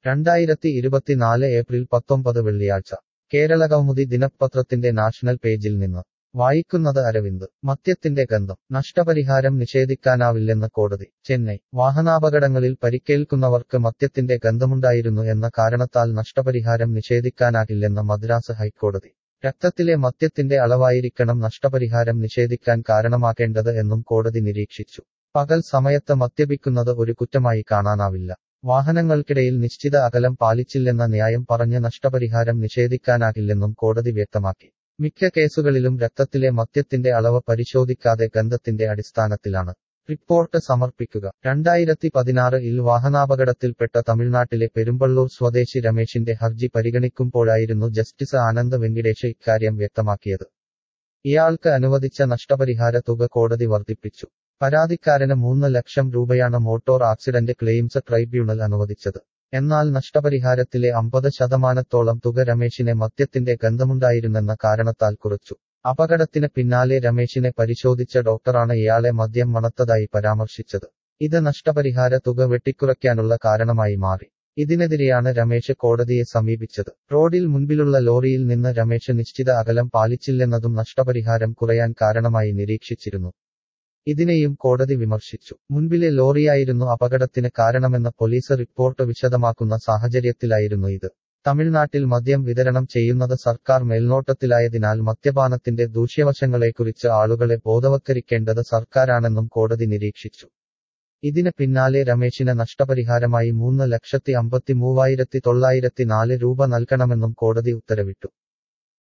രണ്ടായിരത്തി ഇരുപത്തിനാല് ഏപ്രിൽ പത്തൊമ്പത് വെള്ളിയാഴ്ച കേരളകൗമുദി ദിനപത്രത്തിന്റെ നാഷണൽ പേജിൽ നിന്ന് വായിക്കുന്നത് അരവിന്ദ് മദ്യത്തിന്റെ ഗന്ധം നഷ്ടപരിഹാരം നിഷേധിക്കാനാവില്ലെന്ന് കോടതി ചെന്നൈ വാഹനാപകടങ്ങളിൽ പരിക്കേൽക്കുന്നവർക്ക് മദ്യത്തിന്റെ ഗന്ധമുണ്ടായിരുന്നു എന്ന കാരണത്താൽ നഷ്ടപരിഹാരം നിഷേധിക്കാനാകില്ലെന്ന് മദ്രാസ് ഹൈക്കോടതി രക്തത്തിലെ മദ്യത്തിന്റെ അളവായിരിക്കണം നഷ്ടപരിഹാരം നിഷേധിക്കാൻ കാരണമാക്കേണ്ടത് എന്നും കോടതി നിരീക്ഷിച്ചു പകൽ സമയത്ത് മദ്യപിക്കുന്നത് ഒരു കുറ്റമായി കാണാനാവില്ല വാഹനങ്ങൾക്കിടയിൽ നിശ്ചിത അകലം പാലിച്ചില്ലെന്ന ന്യായം പറഞ്ഞ് നഷ്ടപരിഹാരം നിഷേധിക്കാനാകില്ലെന്നും കോടതി വ്യക്തമാക്കി മിക്ക കേസുകളിലും രക്തത്തിലെ മദ്യത്തിന്റെ അളവ് പരിശോധിക്കാതെ ഗന്ധത്തിന്റെ അടിസ്ഥാനത്തിലാണ് റിപ്പോർട്ട് സമർപ്പിക്കുക രണ്ടായിരത്തി പതിനാറിൽ വാഹനാപകടത്തിൽപ്പെട്ട തമിഴ്നാട്ടിലെ പെരുമ്പള്ളൂർ സ്വദേശി രമേശിന്റെ ഹർജി പരിഗണിക്കുമ്പോഴായിരുന്നു ജസ്റ്റിസ് ആനന്ദ് വെങ്കിടേഷ് ഇക്കാര്യം വ്യക്തമാക്കിയത് ഇയാൾക്ക് അനുവദിച്ച നഷ്ടപരിഹാര തുക കോടതി വർദ്ധിപ്പിച്ചു പരാതിക്കാരന് മൂന്ന് ലക്ഷം രൂപയാണ് മോട്ടോർ ആക്സിഡന്റ് ക്ലെയിംസ് ട്രൈബ്യൂണൽ അനുവദിച്ചത് എന്നാൽ നഷ്ടപരിഹാരത്തിലെ അമ്പത് ശതമാനത്തോളം തുക രമേശിനെ മദ്യത്തിന്റെ ഗന്ധമുണ്ടായിരുന്നെന്ന കാരണത്താൽ കുറച്ചു അപകടത്തിന് പിന്നാലെ രമേശിനെ പരിശോധിച്ച ഡോക്ടറാണ് ഇയാളെ മദ്യം മണത്തതായി പരാമർശിച്ചത് ഇത് നഷ്ടപരിഹാര തുക വെട്ടിക്കുറയ്ക്കാനുള്ള കാരണമായി മാറി ഇതിനെതിരെയാണ് രമേശ് കോടതിയെ സമീപിച്ചത് റോഡിൽ മുൻപിലുള്ള ലോറിയിൽ നിന്ന് രമേശ് നിശ്ചിത അകലം പാലിച്ചില്ലെന്നതും നഷ്ടപരിഹാരം കുറയാൻ കാരണമായി നിരീക്ഷിച്ചിരുന്നു ഇതിനെയും കോടതി വിമർശിച്ചു മുൻപിലെ ലോറിയായിരുന്നു അപകടത്തിന് കാരണമെന്ന പോലീസ് റിപ്പോർട്ട് വിശദമാക്കുന്ന സാഹചര്യത്തിലായിരുന്നു ഇത് തമിഴ്നാട്ടിൽ മദ്യം വിതരണം ചെയ്യുന്നത് സർക്കാർ മേൽനോട്ടത്തിലായതിനാൽ മദ്യപാനത്തിന്റെ ദൂഷ്യവശങ്ങളെക്കുറിച്ച് ആളുകളെ ബോധവത്കരിക്കേണ്ടത് സർക്കാരാണെന്നും കോടതി നിരീക്ഷിച്ചു ഇതിന് പിന്നാലെ രമേശിന് നഷ്ടപരിഹാരമായി മൂന്ന് ലക്ഷത്തി അമ്പത്തി മൂവായിരത്തി തൊള്ളായിരത്തി നാല് രൂപ നൽകണമെന്നും കോടതി ഉത്തരവിട്ടു